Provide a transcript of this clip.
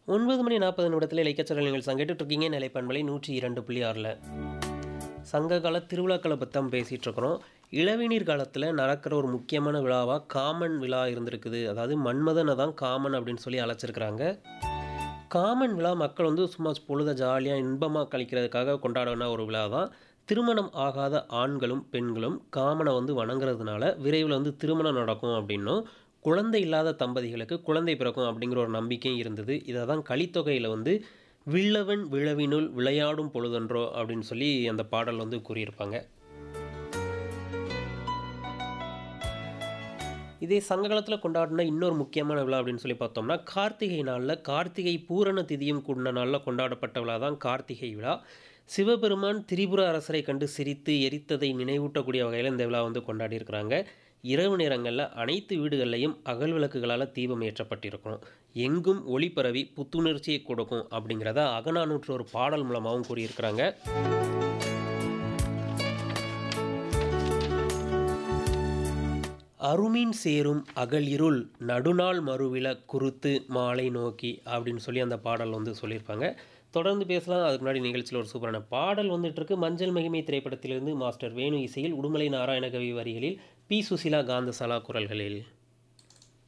ஒன்பது மணி நாற்பது நிமிடத்தில் இலக்கியச்சரல் நீங்கள் சங்கிட்டு இருக்கீங்க நிலைப்பண்பலை நூற்றி இரண்டு புள்ளி ஆறில் சங்ககால திருவிழாக்களை பற்றி தான் பேசிகிட்டு இருக்கிறோம் இளவேநீர் காலத்தில் நடக்கிற ஒரு முக்கியமான விழாவாக காமன் விழா இருந்திருக்குது அதாவது மன்மதனை தான் காமன் அப்படின்னு சொல்லி அழைச்சிருக்கிறாங்க காமன் விழா மக்கள் வந்து சும்மா பொழுத ஜாலியாக இன்பமாக கழிக்கிறதுக்காக கொண்டாடின ஒரு விழா தான் திருமணம் ஆகாத ஆண்களும் பெண்களும் காமனை வந்து வணங்குறதுனால விரைவில் வந்து திருமணம் நடக்கும் அப்படின்னும் குழந்தை இல்லாத தம்பதிகளுக்கு குழந்தை பிறக்கும் அப்படிங்கிற ஒரு நம்பிக்கையும் இருந்தது இதை தான் கலித்தொகையில் வந்து வில்லவன் விழவினுள் விளையாடும் பொழுதன்றோ அப்படின்னு சொல்லி அந்த பாடல் வந்து கூறியிருப்பாங்க இதே சங்க காலத்தில் கொண்டாடின இன்னொரு முக்கியமான விழா அப்படின்னு சொல்லி பார்த்தோம்னா கார்த்திகை நாளில் கார்த்திகை பூரண திதியும் கூடின நாளில் கொண்டாடப்பட்ட விழா தான் கார்த்திகை விழா சிவபெருமான் திரிபுர அரசரை கண்டு சிரித்து எரித்ததை நினைவூட்டக்கூடிய வகையில் இந்த விழா வந்து கொண்டாடி இருக்கிறாங்க இரவு நேரங்களில் அனைத்து வீடுகள்லையும் அகல் விளக்குகளால் தீபம் ஏற்றப்பட்டிருக்கும் எங்கும் ஒளி பரவி புத்துணர்ச்சியை கொடுக்கும் அப்படிங்கிறத அகநானூற்று ஒரு பாடல் மூலமாகவும் கூறியிருக்கிறாங்க அருமீன் சேரும் அகல் இருள் நடுநாள் மறுவில குறுத்து மாலை நோக்கி அப்படின்னு சொல்லி அந்த பாடல் வந்து சொல்லியிருப்பாங்க தொடர்ந்து பேசலாம் அதுக்கு முன்னாடி நிகழ்ச்சியில் ஒரு சூப்பரான பாடல் வந்துட்டு இருக்கு மஞ்சள் மகிமை திரைப்படத்திலிருந்து மாஸ்டர் வேணு இசையில் உடுமலை நாராயணகவி வரிகளில் பி சுசிலா காந்தசாலா குரல்களில்